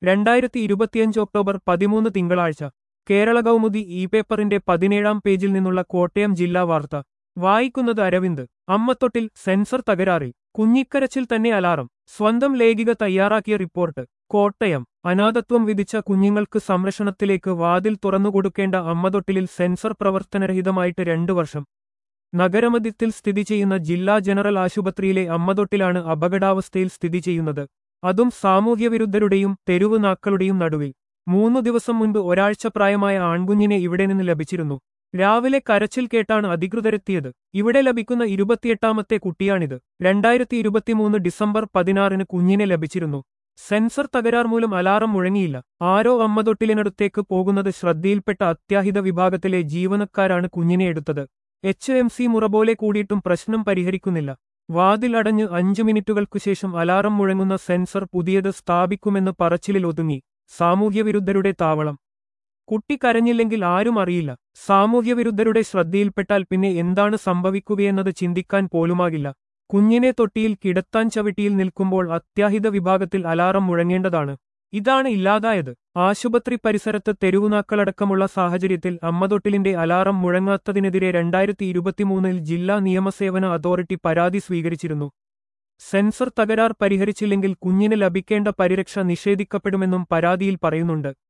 രണ്ടായിരത്തി ഇരുപത്തിയഞ്ച് ഒക്ടോബർ പതിമൂന്ന് തിങ്കളാഴ്ച കേരള കൗമുദി ഇ പേപ്പറിന്റെ പതിനേഴാം പേജിൽ നിന്നുള്ള കോട്ടയം ജില്ലാ വാർത്ത വായിക്കുന്നത് അരവിന്ദ് അമ്മത്തൊട്ടിൽ സെൻസർ തകരാറിൽ കുഞ്ഞിക്കരച്ചിൽ തന്നെ അലാറം സ്വന്തം ലേഖിക തയ്യാറാക്കിയ റിപ്പോർട്ട് കോട്ടയം അനാഥത്വം വിധിച്ച കുഞ്ഞുങ്ങൾക്ക് സംരക്ഷണത്തിലേക്ക് വാതിൽ തുറന്നുകൊടുക്കേണ്ട അമ്മതൊട്ടിലിൽ സെൻസർ പ്രവർത്തനരഹിതമായിട്ട് രണ്ടു വർഷം നഗരമധ്യത്തിൽ സ്ഥിതി ചെയ്യുന്ന ജില്ലാ ജനറൽ ആശുപത്രിയിലെ അമ്മതൊട്ടിലാണ് അപകടാവസ്ഥയിൽ സ്ഥിതി ചെയ്യുന്നത് അതും സാമൂഹ്യവിരുദ്ധരുടെയും തെരുവ് നാക്കളുടെയും നടുവിൽ മൂന്നു ദിവസം മുൻപ് ഒരാഴ്ച പ്രായമായ ആൺകുഞ്ഞിനെ ഇവിടെ നിന്ന് ലഭിച്ചിരുന്നു രാവിലെ കരച്ചിൽ കേട്ടാണ് അധികൃതരെത്തിയത് ഇവിടെ ലഭിക്കുന്ന ഇരുപത്തിയെട്ടാമത്തെ കുട്ടിയാണിത് രണ്ടായിരത്തി ഇരുപത്തിമൂന്ന് ഡിസംബർ പതിനാറിന് കുഞ്ഞിനെ ലഭിച്ചിരുന്നു സെൻസർ തകരാർ മൂലം അലാറം മുഴങ്ങിയില്ല ആരോ അമ്മതൊട്ടിലിനടുത്തേക്ക് പോകുന്നത് ശ്രദ്ധയിൽപ്പെട്ട അത്യാഹിത വിഭാഗത്തിലെ ജീവനക്കാരാണ് കുഞ്ഞിനെ എടുത്തത് എച്ച് എം സി മുറ പോലെ കൂടിയിട്ടും പ്രശ്നം പരിഹരിക്കുന്നില്ല വാതിൽ അടഞ്ഞ് അഞ്ചു മിനിറ്റുകൾക്കു ശേഷം അലാറം മുഴങ്ങുന്ന സെൻസർ പുതിയത് സ്ഥാപിക്കുമെന്ന് പറച്ചിലിൽ ഒതുങ്ങി സാമൂഹ്യവിരുദ്ധരുടെ താവളം കുട്ടി കരഞ്ഞില്ലെങ്കിൽ ആരും അറിയില്ല സാമൂഹ്യവിരുദ്ധരുടെ ശ്രദ്ധയിൽപ്പെട്ടാൽ പിന്നെ എന്താണ് സംഭവിക്കുകയെന്നത് ചിന്തിക്കാൻ പോലുമാകില്ല കുഞ്ഞിനെ തൊട്ടിയിൽ കിടത്താൻ ചവിട്ടിയിൽ നിൽക്കുമ്പോൾ അത്യാഹിത വിഭാഗത്തിൽ അലാറം മുഴങ്ങേണ്ടതാണ് ഇതാണ് ഇല്ലാതായത് ആശുപത്രി പരിസരത്ത് തെരുവുനാക്കളടക്കമുള്ള സാഹചര്യത്തിൽ അമ്മതൊട്ടിലിന്റെ അലാറം മുഴങ്ങാത്തതിനെതിരെ രണ്ടായിരത്തി ഇരുപത്തിമൂന്നിൽ ജില്ലാ നിയമസേവന അതോറിറ്റി പരാതി സ്വീകരിച്ചിരുന്നു സെൻസർ തകരാർ പരിഹരിച്ചില്ലെങ്കിൽ കുഞ്ഞിന് ലഭിക്കേണ്ട പരിരക്ഷ നിഷേധിക്കപ്പെടുമെന്നും പരാതിയിൽ പറയുന്നുണ്ട്